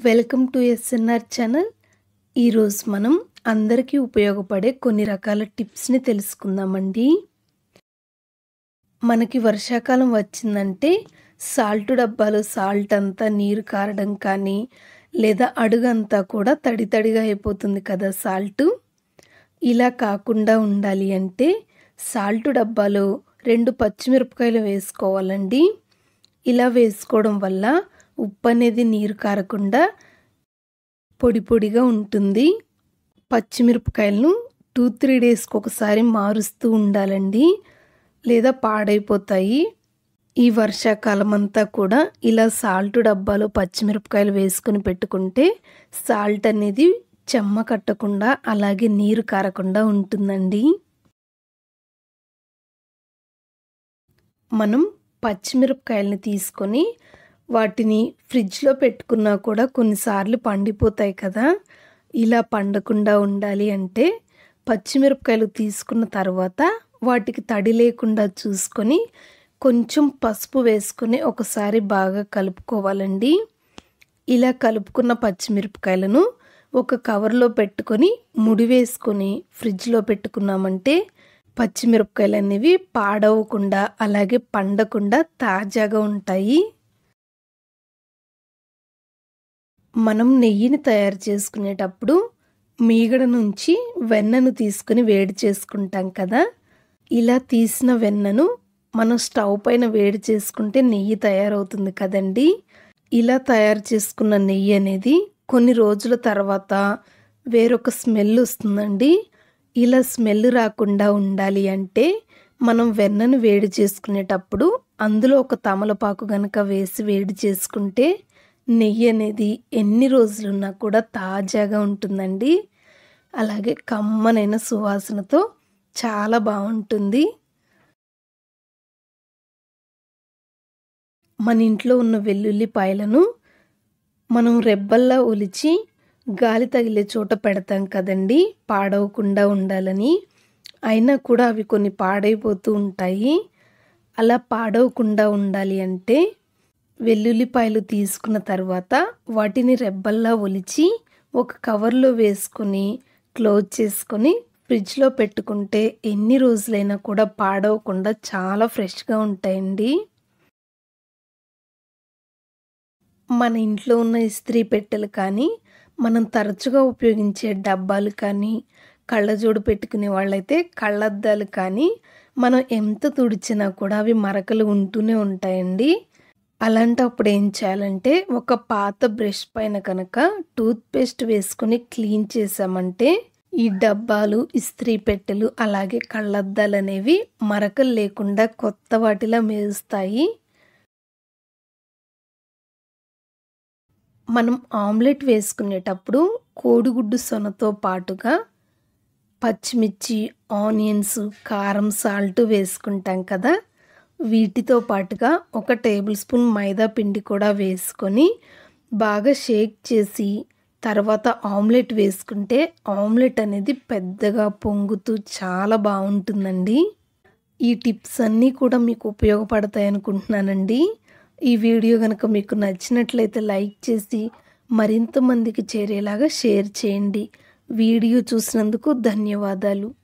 welcome to SNR channel ఈరోజు మనం అందరికీ ఉపయోగపడే కొన్ని రకాల టిప్స్ని తెలుసుకుందామండి మనకి వర్షాకాలం వచ్చిందంటే సాల్ట్ డబ్బాలో సాల్ట్ అంతా నీరు కారడం కానీ లేదా అడుగంతా కూడా తడి తడిగా అయిపోతుంది కదా సాల్ట్ ఇలా కాకుండా ఉండాలి అంటే సాల్ట్ డబ్బాలో రెండు పచ్చిమిరపకాయలు వేసుకోవాలండి ఇలా వేసుకోవడం వల్ల ఉప్పు అనేది నీరు కారకుండా పొడి పొడిగా ఉంటుంది పచ్చిమిరపకాయలను టూ త్రీ డేస్కి ఒకసారి మారుస్తూ ఉండాలండి లేదా పాడైపోతాయి ఈ వర్షాకాలం అంతా కూడా ఇలా సాల్ట్ డబ్బాలో పచ్చిమిరపకాయలు వేసుకుని పెట్టుకుంటే సాల్ట్ అనేది చెమ్మ కట్టకుండా అలాగే నీరు కారకుండా ఉంటుందండి మనం పచ్చిమిరపకాయలని తీసుకొని వాటిని ఫ్రిడ్జ్లో పెట్టుకున్నా కూడా కొన్నిసార్లు పండిపోతాయి కదా ఇలా పండకుండా ఉండాలి అంటే పచ్చిమిరపకాయలు తీసుకున్న తర్వాత వాటికి తడి లేకుండా చూసుకొని కొంచెం పసుపు వేసుకొని ఒకసారి బాగా కలుపుకోవాలండి ఇలా కలుపుకున్న పచ్చిమిరపకాయలను ఒక కవర్లో పెట్టుకొని ముడి వేసుకొని ఫ్రిడ్జ్లో పెట్టుకున్నామంటే పచ్చిమిరపకాయలు అనేవి పాడవకుండా అలాగే పండకుండా తాజాగా ఉంటాయి మనం నెయ్యిని తయారు చేసుకునేటప్పుడు మీగడ నుంచి వెన్నను తీసుకుని వేడి చేసుకుంటాం కదా ఇలా తీసిన వెన్నను మనం స్టవ్ పైన వేడి చేసుకుంటే నెయ్యి తయారవుతుంది కదండి ఇలా తయారు చేసుకున్న నెయ్యి అనేది కొన్ని రోజుల తర్వాత వేరొక స్మెల్ వస్తుందండి ఇలా స్మెల్ రాకుండా ఉండాలి అంటే మనం వెన్నను వేడి చేసుకునేటప్పుడు అందులో ఒక తమలపాకు గనక వేసి వేడి చేసుకుంటే నెయ్యి అనేది ఎన్ని రోజులున్నా కూడా తాజాగా ఉంటుందండి అలాగే కమ్మనైన సువాసనతో చాలా బాగుంటుంది మన ఇంట్లో ఉన్న వెల్లుల్లిపాయలను మనం రెబ్బల్లా ఒలిచి గాలి తగిలే చోట పెడతాం కదండి పాడవకుండా ఉండాలని అయినా కూడా అవి కొన్ని పాడైపోతూ ఉంటాయి అలా పాడవకుండా ఉండాలి అంటే వెల్లుల్లిపాయలు తీసుకున్న తర్వాత వాటిని రెబ్బల్లా ఒలిచి ఒక కవర్లో వేసుకొని క్లోజ్ చేసుకొని ఫ్రిడ్జ్లో పెట్టుకుంటే ఎన్ని రోజులైనా కూడా పాడవకుండా చాలా ఫ్రెష్గా ఉంటాయండి మన ఇంట్లో ఉన్న ఇస్త్రీ పెట్టెలు కానీ మనం తరచుగా ఉపయోగించే డబ్బాలు కానీ కళ్ళజోడు పెట్టుకునే వాళ్ళైతే కళ్ళద్దాలు కానీ మనం ఎంత తుడిచినా కూడా అవి మరకలు ఉంటూనే ఉంటాయండి అలాంటప్పుడు ఏం చేయాలంటే ఒక పాత బ్రష్ పైన కనుక టూత్పేస్ట్ వేసుకొని క్లీన్ చేసామంటే ఈ డబ్బాలు ఇస్త్రీ పెట్టెలు అలాగే కళ్ళద్దాలు అనేవి మరకలు లేకుండా కొత్త వాటిలా మెరుస్తాయి మనం ఆమ్లెట్ వేసుకునేటప్పుడు కోడిగుడ్డు సొనతో పాటుగా పచ్చిమిర్చి ఆనియన్స్ కారం సాల్ట్ వేసుకుంటాం కదా వీటితో పాటుగా ఒక టేబుల్ స్పూన్ మైదా పిండి కూడా వేసుకొని బాగా షేక్ చేసి తర్వాత ఆమ్లెట్ వేసుకుంటే ఆమ్లెట్ అనేది పెద్దగా పొంగుతూ చాలా బాగుంటుందండి ఈ టిప్స్ అన్నీ కూడా మీకు ఉపయోగపడతాయి అనుకుంటున్నానండి ఈ వీడియో కనుక మీకు నచ్చినట్లయితే లైక్ చేసి మరింత మందికి చేరేలాగా షేర్ చేయండి వీడియో చూసినందుకు ధన్యవాదాలు